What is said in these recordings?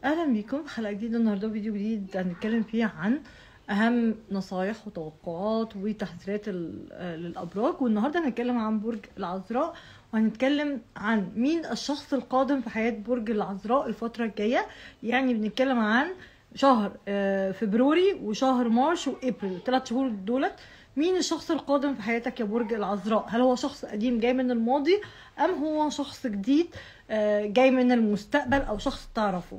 اهلا بيكم في حلقه جديده النهارده فيديو جديد هنتكلم فيه عن اهم نصايح وتوقعات وتحذيرات ال- آه للابراج والنهارده هنتكلم عن برج العذراء وهنتكلم عن مين الشخص القادم في حياه برج العذراء الفتره الجايه يعني بنتكلم عن شهر آه، فبراير وشهر مارس وابريل الثلاث شهور دولت مين الشخص القادم في حياتك يا برج العذراء هل هو شخص قديم جاي من الماضي ام هو شخص جديد آه، جاي من المستقبل او شخص تعرفه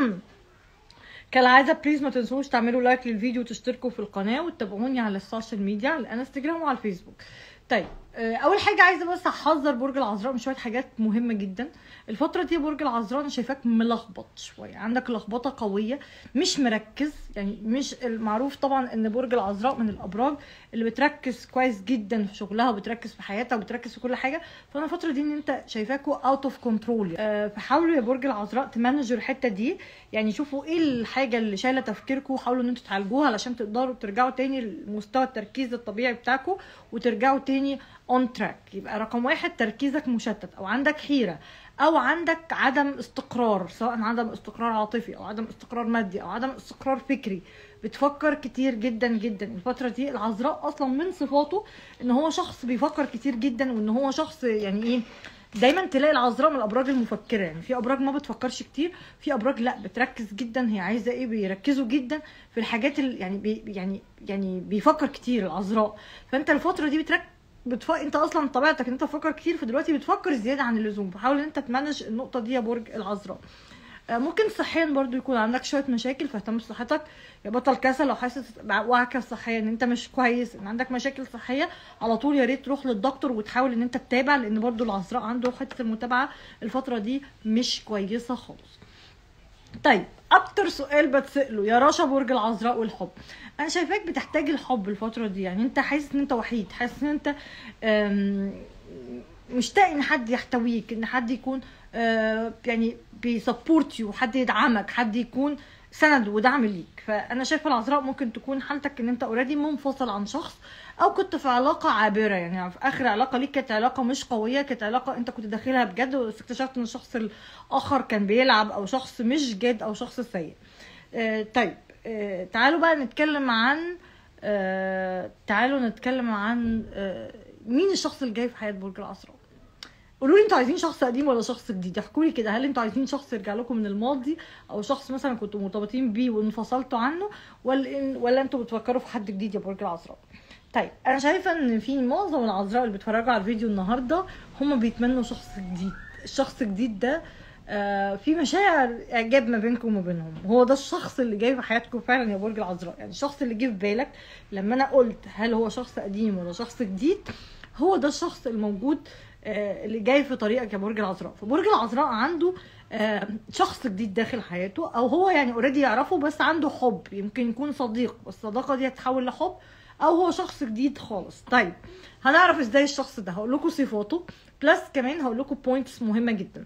كالعادة بليز ما تنسوش تعملوا لايك للفيديو وتشتركوا في القناة وتتابعوني على السوشيال ميديا على الانستجرام وعلى الفيسبوك طيب آه، اول حاجه عايزه بس احذر برج العذراء من شويه حاجات مهمه جدا الفتره دي برج العذراء انا شايفاك ملخبط شويه عندك لخبطه قويه مش مركز يعني مش المعروف طبعا ان برج العذراء من الابراج اللي بتركز كويس جدا في شغلها وبتركز في حياتها وبتركز في كل حاجه فانا الفتره دي ان انت شايفاكوا اوت اوف كنترول فحاولوا يا برج العذراء تمانجوا الحته دي يعني شوفوا ايه الحاجه اللي شايله تفكيركم وحاولوا ان انتوا تعالجوها علشان تقدروا ترجعوا تاني لمستوى التركيز الطبيعي بتاعكم وترجعوا تاني اون تراك يبقى رقم واحد تركيزك مشتت او عندك حيره او عندك عدم استقرار سواء عدم استقرار عاطفي او عدم استقرار مادي او عدم استقرار فكري بتفكر كتير جدا جدا الفتره دي العذراء اصلا من صفاته ان هو شخص بيفكر كتير جدا وان هو شخص يعني ايه دايما تلاقي العذراء من الابراج المفكره يعني في ابراج ما بتفكرش كتير في ابراج لا بتركز جدا هي عايزه ايه بيركزوا جدا في الحاجات اللي يعني بي يعني يعني بيفكر كتير العذراء فانت الفتره دي بتركز بتف... انت اصلا طبيعتك ان انت تفكر كتير فدلوقتي بتفكر زياده عن اللزوم فحاول ان انت تمانج النقطه دي يا برج العذراء آه، ممكن صحيا برضو يكون عندك شويه مشاكل فاهتم بصحتك يا بطل كسل لو حاسس وعكه صحيا ان انت مش كويس ان عندك مشاكل صحيه على طول يا ريت تروح للدكتور وتحاول ان انت تتابع لان برضو العذراء عنده حته المتابعه الفتره دي مش كويسه خالص طيب اكتر سؤال بتساله يا رشا برج العذراء والحب انا شايفاك بتحتاج الحب الفتره دي يعني انت حاسس ان انت وحيد حاسس ان انت أم، مشتاق ان حد يحتويك ان حد يكون آه، يعني بيسبورت يو حد يدعمك حد يكون سند ودعم ليك فانا شايفه العذراء ممكن تكون حالتك ان انت اوريدي منفصل عن شخص او كنت في علاقه عابره يعني في اخر علاقه ليك كانت علاقه مش قويه كانت علاقه انت كنت داخلها بجد بس اكتشفت ان الشخص الاخر كان بيلعب او شخص مش جاد او شخص سيء آه، طيب آه، تعالوا بقى نتكلم عن آه، تعالوا نتكلم عن آه، مين الشخص اللي جاي في حياه برج العذراء قولوا لي انتوا عايزين شخص قديم ولا شخص جديد احكوا لي كده هل انتوا عايزين شخص يرجع لكم من الماضي او شخص مثلا كنتوا مرتبطين بيه وانفصلتوا عنه ولا إن ولا انتوا بتفكروا في حد جديد يا برج العذراء طيب انا شايفه ان في معظم العذراء اللي بيتفرجوا على الفيديو النهارده هم بيتمنوا شخص جديد الشخص الجديد ده آه في مشاعر اعجاب ما بينكم وما بينهم هو ده الشخص اللي جاي في حياتكم فعلا يا برج العذراء يعني الشخص اللي جه في بالك لما انا قلت هل هو شخص قديم ولا شخص جديد هو ده الشخص الموجود آه، اللي جاي في طريقك يا برج العذراء فبرج العذراء عنده آه، شخص جديد داخل حياته او هو يعني اوريدي يعرفه بس عنده حب يمكن يكون صديق بس الصداقه دي هتتحول لحب او هو شخص جديد خالص طيب هنعرف ازاي الشخص ده هقول لكم صفاته بلس كمان هقول لكم بوينتس مهمه جدا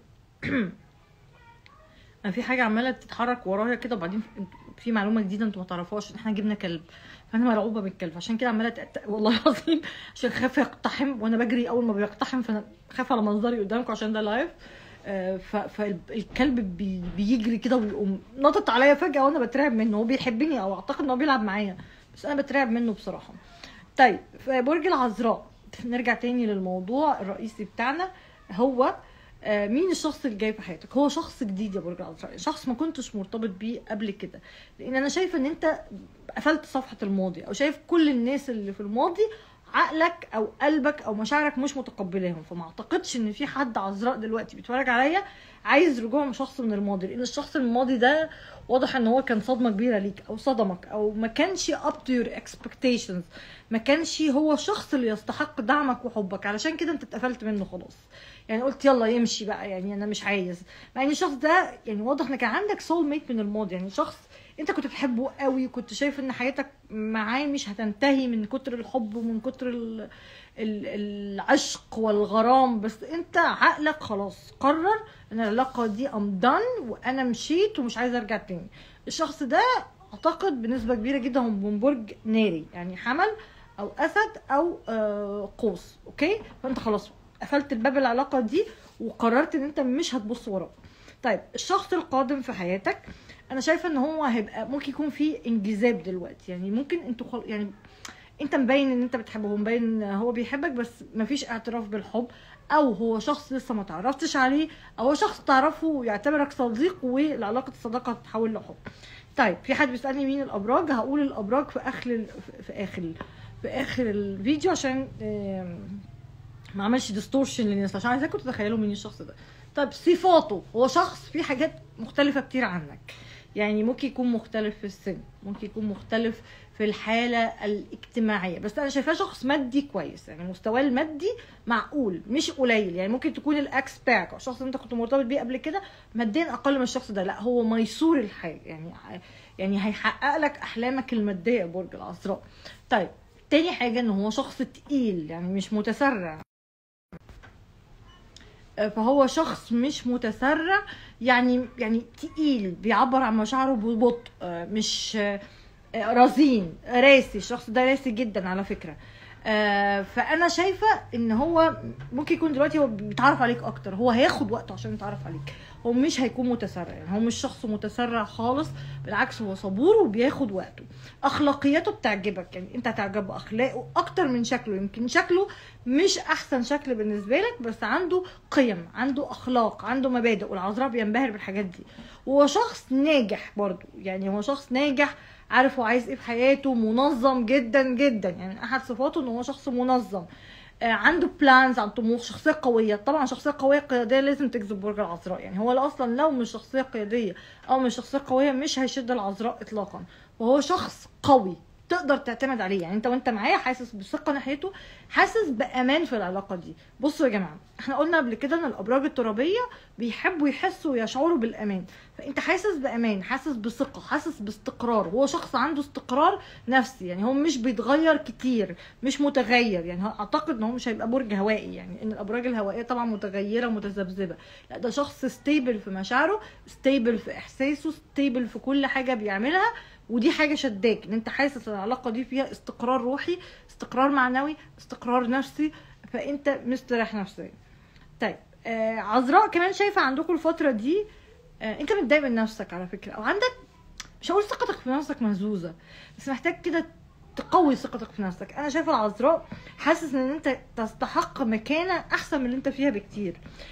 انا في حاجه عماله تتحرك ورايا كده وبعدين في معلومه جديده انتوا ما تعرفوهاش ان احنا جبنا كلب فانا مرعوبه من الكلب عشان كده عماله تقطق- والله العظيم عشان خايفه يقتحم وانا بجري اول ما بيقتحم فانا خايفه على منظري قدامكم عشان ده لايف آه، ف- فالكلب بي بيجري كده ويقوم نطط عليا فجاه وانا بترعب منه هو بيحبني او اعتقد ان هو بيلعب معايا بس انا بترعب منه بصراحه طيب في برج العذراء نرجع تاني للموضوع الرئيسي بتاعنا هو آه، مين الشخص اللي جاي في حياتك هو شخص جديد يا برج العذراء شخص ما كنتش مرتبط بيه قبل كده لان انا شايفه ان انت قفلت صفحه الماضي او شايف كل الناس اللي في الماضي عقلك او قلبك او مشاعرك مش متقبلاهم فما اعتقدش ان في حد عذراء دلوقتي بيتفرج عليا عايز رجوع شخص من الماضي لان الشخص الماضي ده واضح ان هو كان صدمه كبيره ليك او صدمك او ما كانش up to your expectations ما كانش هو الشخص اللي يستحق دعمك وحبك علشان كده انت اتقفلت منه خلاص يعني قلت يلا يمشي بقى يعني انا مش عايز مع ان الشخص ده يعني واضح ان كان عندك سول ميت من الماضي يعني شخص انت كنت بتحبه قوي وكنت شايف ان حياتك معاه مش هتنتهي من كتر الحب ومن كتر ال ال العشق والغرام بس انت عقلك خلاص قرر ان العلاقه دي ام دان وانا مشيت ومش عايزه ارجع تاني الشخص ده اعتقد بنسبه كبيره جدا هو من برج ناري يعني حمل او اسد او آه، قوس اوكي فانت خلاص قفلت الباب العلاقه دي وقررت ان انت مش هتبص وراك طيب الشخص القادم في حياتك انا شايفه ان هو هيبقى ممكن يكون في انجذاب دلوقتي يعني ممكن انتوا خل... يعني انت مبين ان انت بتحبه مبين ان هو بيحبك بس مفيش اعتراف بالحب او هو شخص لسه ما تعرفتش عليه او هو شخص تعرفه ويعتبرك صديق والعلاقه الصداقه تتحول لحب طيب في حد بيسالني مين الابراج هقول الابراج في اخر ال- في اخر في اخر الفيديو عشان آم، ما عملش ديستورشن للناس عشان عايزاكم تتخيلوا مين الشخص ده طيب صفاته هو شخص فيه حاجات مختلفة كتير عنك يعني ممكن يكون مختلف في السن ممكن يكون مختلف في الحالة الاجتماعية بس أنا شايفاه شخص مادي كويس يعني مستواه المادي معقول مش قليل يعني ممكن تكون الأكس بتاعك أو الشخص اللي أنت كنت مرتبط بيه قبل كده ماديا أقل من الشخص ده لا هو ميسور الحال يعني يعني هيحقق لك أحلامك المادية يا برج العذراء طيب تاني حاجة إن هو شخص تقيل يعني مش متسرع فهو شخص مش متسرع يعني يعني تقيل بيعبر عن مشاعره ببطء آه، مش آه، رزين راسي الشخص ده راسي جدا على فكره آه، فانا شايفه ان هو ممكن يكون دلوقتي هو بيتعرف عليك اكتر هو هياخد وقته عشان يتعرف عليك هو مش هيكون متسرع يعني هو مش شخص متسرع خالص بالعكس هو صبور وبياخد وقته اخلاقياته بتعجبك يعني انت هتعجب باخلاقه اكتر من شكله يمكن شكله مش احسن شكل بالنسبه لك بس عنده قيم عنده اخلاق عنده مبادئ والعذراء بينبهر بالحاجات دي وهو شخص ناجح برضو يعني هو شخص ناجح عارف هو عايز ايه في حياته منظم جدا جدا يعني احد صفاته ان هو شخص منظم آه، عنده بلانز عنده طموح شخصيه قويه طبعا شخصيه قويه قياديه لازم تجذب برج العذراء يعني هو اصلا لو مش شخصيه قياديه او مش شخصيه قويه مش هيشد العذراء اطلاقا وهو شخص قوي تقدر تعتمد عليه يعني انت وانت معاه حاسس بثقه ناحيته حاسس بامان في العلاقه دي بصوا يا جماعه احنا قلنا قبل كده ان الابراج الترابيه بيحبوا يحسوا ويشعروا بالامان فانت حاسس بامان حاسس بثقه حاسس باستقرار هو شخص عنده استقرار نفسي يعني هو مش بيتغير كتير مش متغير يعني هو- اعتقد ان هو مش هيبقى برج هوائي يعني ان الابراج الهوائيه طبعا متغيره متذبذبه لا ده شخص ستيبل في مشاعره ستيبل في احساسه ستيبل في كل حاجه بيعملها ودي حاجه شداك ان انت حاسس العلاقه دي فيها استقرار روحي استقرار معنوي استقرار نفسي فانت مستريح نفسيا طيب آه عذراء كمان شايفه عندكم الفتره دي آه انت متضايق من نفسك على فكره او عندك مش هقول ثقتك في نفسك مهزوزه بس محتاج كده تقوي ثقتك في نفسك انا شايفه العذراء حاسس ان انت تستحق مكانه احسن من اللي انت فيها بكتير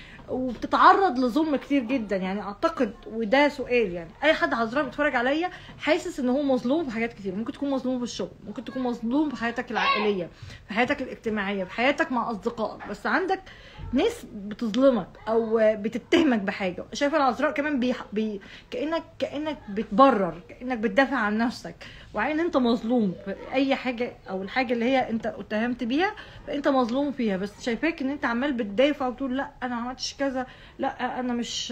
وبتتعرض لظلم كتير جدا يعني اعتقد وده سؤال يعني اي حد عذراء بيتفرج عليا حاسس ان هو مظلوم في حاجات كتير ممكن تكون مظلوم في الشغل ممكن تكون مظلوم في حياتك العائليه في حياتك الاجتماعيه في حياتك مع اصدقائك بس عندك ناس بتظلمك او بتتهمك بحاجه شايفه العذراء كمان بي... بي... كانك كانك بتبرر كانك بتدافع عن نفسك وعين انت مظلوم في اي حاجه او الحاجه اللي هي انت اتهمت بيها فانت مظلوم فيها بس شايفاك ان انت عمال بتدافع وتقول لا انا ما عملتش كذا لا انا مش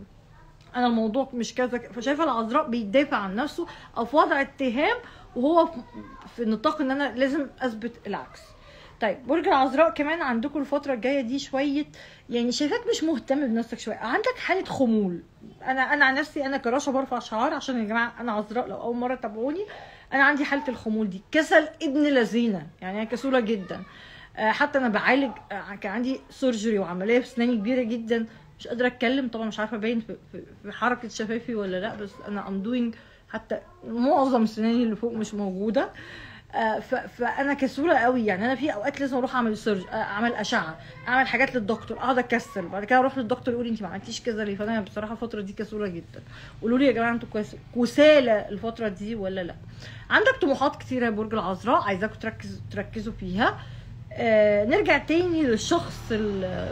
انا الموضوع مش كذا فشايفه العذراء بيدافع عن نفسه او في وضع اتهام وهو في- في نطاق ان انا لازم اثبت العكس طيب برج العذراء كمان عندكم الفتره الجايه دي شويه يعني شايفاك مش مهتم بنفسك شويه عندك حاله خمول انا انا عن نفسي انا كراشة برفع شعار عشان يا جماعه انا عذراء لو اول مره تابعوني انا عندي حاله الخمول دي كسل ابن لذينه يعني انا كسوله جدا آه، حتى انا بعالج آه، كان عندي سيرجري وعمليه في اسناني كبيره جدا مش قادره اتكلم طبعا مش عارفه ابين في, في, في حركه شفايفي ولا لا بس انا ام دوينج حتى معظم سناني اللي فوق مش موجوده آه، ف- فانا كسوله قوي يعني انا في اوقات لازم اروح اعمل سيرج آه، اعمل اشعه اعمل حاجات للدكتور اقعد اكسل بعد كده اروح للدكتور يقول لي انت ما عملتيش كذا ليه فانا بصراحه الفتره دي كسوله جدا قولوا لي يا جماعه انتوا كويس كسالى الفتره دي ولا لا عندك طموحات كتيره يا برج العذراء عايزاكم تركزوا تركزوا فيها آه نرجع تاني للشخص ال-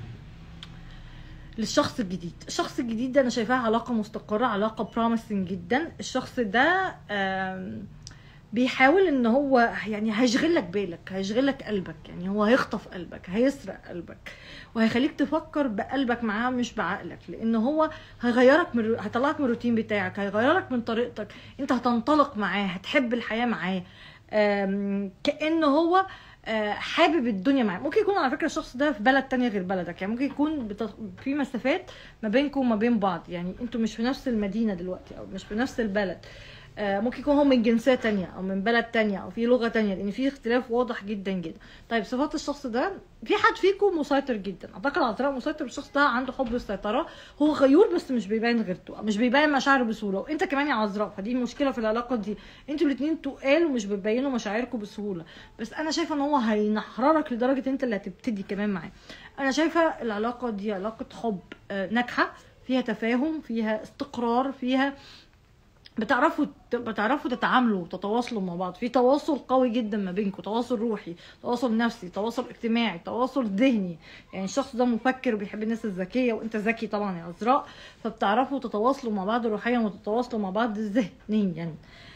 للشخص الجديد الشخص الجديد ده انا شايفاه علاقه مستقره علاقه بروميسنج جدا الشخص ده آم، بيحاول ان هو يعني هيشغل لك بالك هيشغل لك قلبك يعني هو هيخطف قلبك هيسرق قلبك وهيخليك تفكر بقلبك معاه مش بعقلك لان هو هيغيرك من هيطلعك من الروتين بتاعك هيغيرك من طريقتك انت هتنطلق معاه هتحب الحياه معاه آم، كانه هو آه، حابب الدنيا معاه ممكن يكون على فكره الشخص ده في بلد تانية غير بلدك يعني ممكن يكون بت... في مسافات ما بينكم وما بين بعض يعني انتوا مش في نفس المدينه دلوقتي او مش في نفس البلد آه، ممكن يكون هو من جنسيه تانية او من بلد تانية او في لغه تانية لان في اختلاف واضح جدا جدا طيب صفات الشخص ده في حد فيكم مسيطر جدا اعتقد العذراء مسيطر الشخص ده عنده حب السيطره هو غيور بس مش بيبين غيرته مش بيبين مشاعره بسهوله وانت كمان يا عذراء فدي مشكله في العلاقه دي انتوا الاثنين تقال ومش بتبينوا مشاعركم بسهوله بس انا شايفه ان هو هينحررك لدرجه انت اللي هتبتدي كمان معاه انا شايفه العلاقه دي علاقه حب آه، ناجحه فيها تفاهم فيها استقرار فيها بتعرفوا بتعرفوا تتعاملوا وتتواصلوا مع بعض في تواصل قوي جدا ما بينكم تواصل روحي تواصل نفسي تواصل اجتماعي تواصل ذهني يعني الشخص ده مفكر وبيحب الناس الذكيه وانت ذكي طبعا يا عذراء فبتعرفوا تتواصلوا مع بعض روحيا وتتواصلوا مع بعض ذهنيا يعني.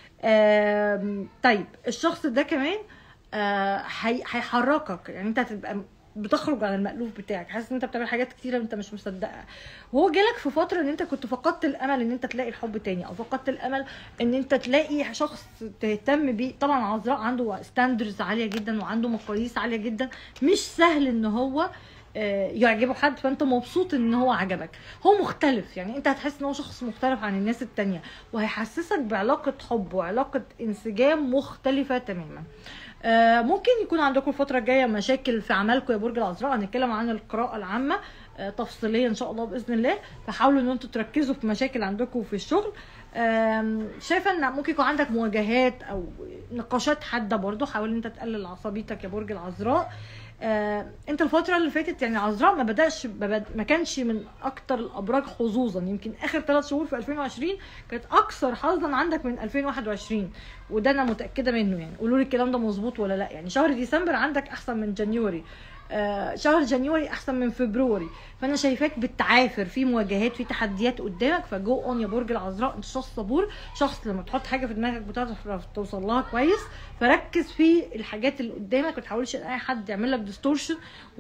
آم، طيب الشخص ده كمان آه، هي- هيحركك يعني انت هتبقى بتخرج عن المألوف بتاعك حاسس ان انت بتعمل حاجات كتيره انت مش مصدقها وهو جالك في فتره ان انت كنت فقدت الامل ان انت تلاقي الحب تاني او فقدت الامل ان انت تلاقي شخص تهتم بيه طبعا عذراء عنده ستاندرز عاليه جدا وعنده مقاييس عاليه جدا مش سهل ان هو آه، يعجبه حد فانت مبسوط ان هو عجبك هو مختلف يعني انت هتحس ان هو شخص مختلف عن الناس التانية وهيحسسك بعلاقة حب وعلاقة انسجام مختلفة تماما آه، ممكن يكون عندكم الفترة الجاية مشاكل في عملكم يا برج العذراء هنتكلم عن القراءة العامة آه، تفصيليا ان شاء الله باذن الله فحاولوا ان انتوا تركزوا في مشاكل عندكم في الشغل آم، شايفه ان ممكن يكون عندك مواجهات او نقاشات حاده برضو حاول ان انت تقلل عصبيتك يا برج العذراء آه، انت الفتره اللي فاتت يعني عذراء ما بداش ما بد- ما كانش من اكتر الابراج حظوظا يمكن اخر ثلاث شهور في 2020 كانت اكثر حظا عندك من 2021 وده انا متاكده منه يعني قولوا لي الكلام ده مظبوط ولا لا يعني شهر ديسمبر عندك احسن من جانيوري آه، شهر جانيوري احسن من فبراير فانا شايفاك بتعافر في مواجهات في تحديات قدامك فجو اون يا برج العذراء انت شخص صبور شخص لما تحط حاجه في دماغك بتعرف توصل لها كويس فركز في الحاجات اللي قدامك ما تحاولش ان اي حد يعمل لك ديستورشن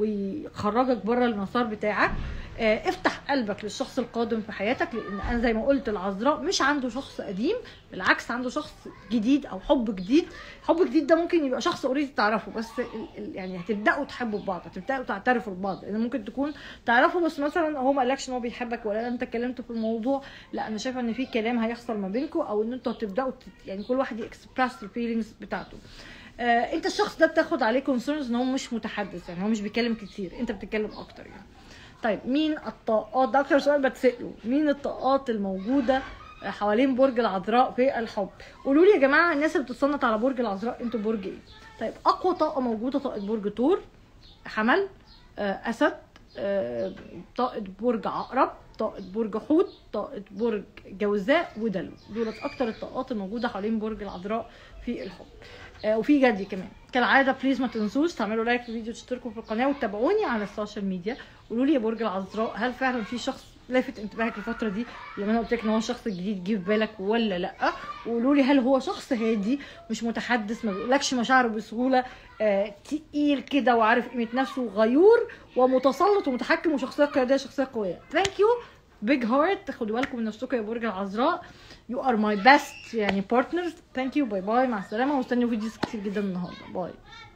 ويخرجك بره المسار بتاعك آه، افتح قلبك للشخص القادم في حياتك لان انا زي ما قلت العذراء مش عنده شخص قديم بالعكس عنده شخص جديد او حب جديد حب جديد ده ممكن يبقى شخص اوريدي تعرفه بس ال- ال- يعني هتبداوا تحبوا بعض هتبداوا تعترفوا لبعض لان ممكن تكون تعرفه بس مثلا هو ما قالكش ان هو بيحبك ولا انت اتكلمت في الموضوع لا انا شايفه ان في كلام هيحصل ما بينكم او ان انتوا هتبداوا تت- يعني كل واحد يكسبرس الفيلينجز بتاعته آه انت الشخص ده بتاخد عليه كونسيرنز ان هو مش متحدث يعني هو مش بيتكلم كتير انت بتتكلم اكتر يعني طيب مين الطاقات ده اكتر سؤال بتساله مين الطاقات الموجوده حوالين برج العذراء في الحب قولوا لي يا جماعه الناس اللي بتتصنت على برج العذراء انتوا برج ايه طيب اقوى طاقه موجوده طاقه برج ثور حمل آه، اسد آه، طاقه برج عقرب طاقه برج حوت طاقه برج جوزاء ودلو دولت اكتر الطاقات الموجوده حوالين برج العذراء في الحب آه، وفي جدي كمان كالعاده بليز ما تنسوش تعملوا لايك للفيديو تشتركوا في القناه وتتابعوني على السوشيال ميديا قولوا لي يا برج العذراء هل فعلا في شخص لافت انتباهك الفتره دي لما انا قلت لك ان هو شخص جديد جه في بالك ولا لا وقولوا لي هل هو شخص هادي مش متحدث ما بيقولكش مشاعره بسهوله آه تقيل كده وعارف قيمه نفسه غيور ومتسلط ومتحكم وشخصيه قياديه شخصيه قويه ثانك يو بيج هارت خدوا بالكم من نفسكم يا برج العذراء يو ار ماي بيست يعني بارتنرز ثانك يو باي باي مع السلامه واستنوا فيديوز كتير جدا النهارده باي